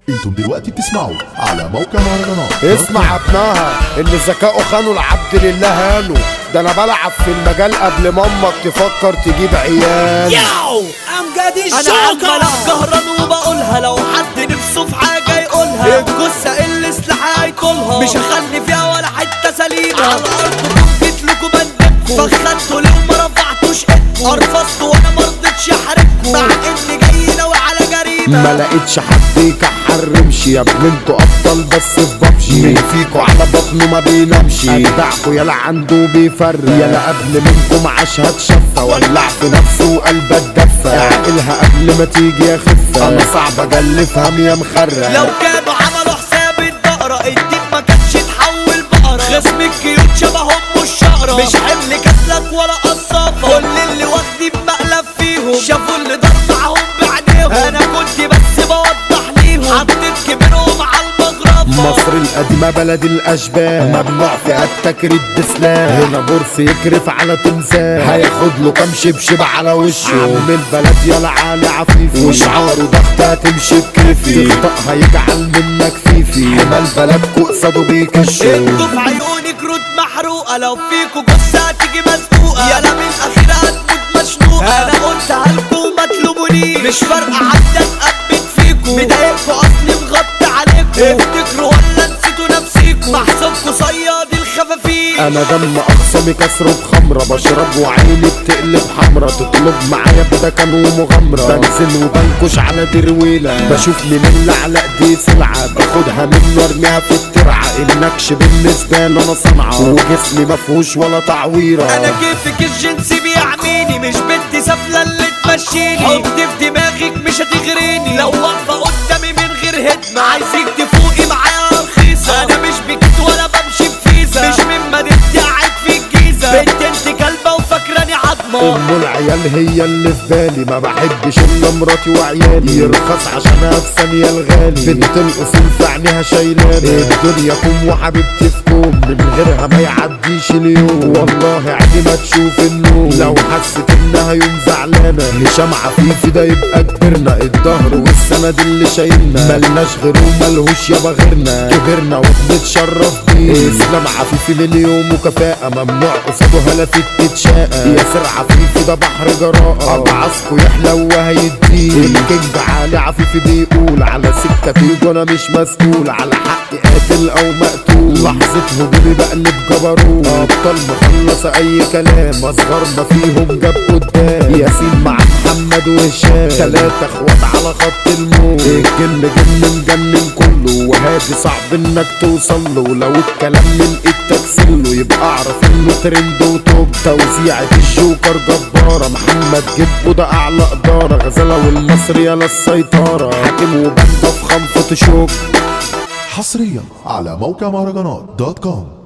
انتم دلوقتي بتسمعوا على موقع مهرجانات اسمع ابنها اللي ذكائه خانوا العبد لله هانوا ده انا بلعب في المجال قبل ما امك تفكر تجيب عيال ياو امجد انا الشوكة عمال اتكهرن وبقولها لو حد نفسه في حاجه يقولها الجثه اللي سلاحها هيطولها مش هخلي فيها ولا حته سليمه على الارض جيت لكم بندبكم فخدتوا ليه وما رفعتوش ايدكم ارفضتوا وانا مرضتش احاربكم مع اني جاي ناوي على جريمه ما لقيتش حد يكحر رمشي يا ابن انتوا ابطال بس في ببجي مين فيكوا على بطنه ما بينامش اتباعكوا يلا عنده بيفرق يلا قبل منكم عاش هتشفى ولع في نفسه وقلبك دفى اعقلها قبل ما تيجي يا خفة انا صعب اجلفها يا مخرق لو كانوا عملوا حساب الدقرة الدين ما كانش اتحول بقرة خصم الكيوت شبههم والشقرة مش حمل كسلك ولا قصافة كل اللي واخدين مقلب فيهم شافوا اللي ضر معاهم بعينيهم انا كنت بس بوضح ليهم حطيت كبيرهم على المغرفة مصر القديمة بلد الأشباه ممنوع فيها التكريد بسلاح هنا بورس يكرف على تمثال هياخد له كام شبشب على وشه عم البلد يلا عالي عفيفي وشعاره ضغط هتمشي بكيفي تخطأ هيجعل منك فيفي حمى البلد قصده بيكشوا انتوا في عيوني كروت محروقة لو فيكوا جثة هتيجي مسبوقة يلا من الأخير هتموت مشنوقة أنا قلتها لكم ما تلومونيش مش فارقة حتى اتقبت فيكوا مضايقكوا أصلي مغطي عليكوا افتكروا ولا نسيتوا نفسيكوا محسوبكوا صياد الخفافيش انا دم اخصامي كسره بخمره بشرب وعيني بتقلب حمرا تطلب معايا بدا كان ومغامره بنزل وبنكش على درويله بشوف مين اللي على ايديه سلعه باخدها منه ارميها في الترعه النكش بالنسبه لي انا صنعه وجسمي مفهوش ولا تعويره أنا كيفك الجنسي بيعميني مش بنتي سفلة اللي تمشيني حطي في دماغك مش هتغريني لو واقفة قدامي من غير هدمة عايزك تفوقي معايا رخيصة أنا مش بكت ولا بمشي بفيزا مش من مدينتي قاعد في الجيزة بنت انت كلبة وفاكراني عظمة ام العيال هي اللي في بالي ما بحبش الا مراتي وعيالي يرخص عشانها في ثانيه الغالي بنت الاصول في عينيها شايلاني الدنيا كوم وحبيبتي في كوم من غيرها ما يعديش اليوم والله عيني ما تشوف النوم لو حست انها يوم زعلانه هشام عفيفي ده يبقى كبرنا الظهر والسند اللي شايلنا ملناش غيره ملهوش يابا غيرنا كبرنا وبنتشرف بيه اسلام عفيفي لليوم وكفاءة ممنوع قصاده هلفت تتشاقى ياسر عفيفي ده بحر جراءة ابعصكوا يحلو وهيديه الكينج علي عفيفي بيقول على سكة تيجو انا مش مسؤول على حق قاتل او مقتول لحظة هجومي بقلب جبروت ابطال مخلصة اي كلام اصغرنا فيهم جاب قدام ياسين مع محمد وهشام تلاتة اخوات على خط الموت الجن جن مجنن كله وهادي صعب انك توصل له لو الكلام من ايدك سله يبقى اعرف انه ترند وتوب توزيعة الجوكر جبارة محمد جبو ده اعلى ادارة غزالة والمصري يلا السيطرة حاكم وبنده في خنفة شوك حصريا على موقع مهرجانات دوت كوم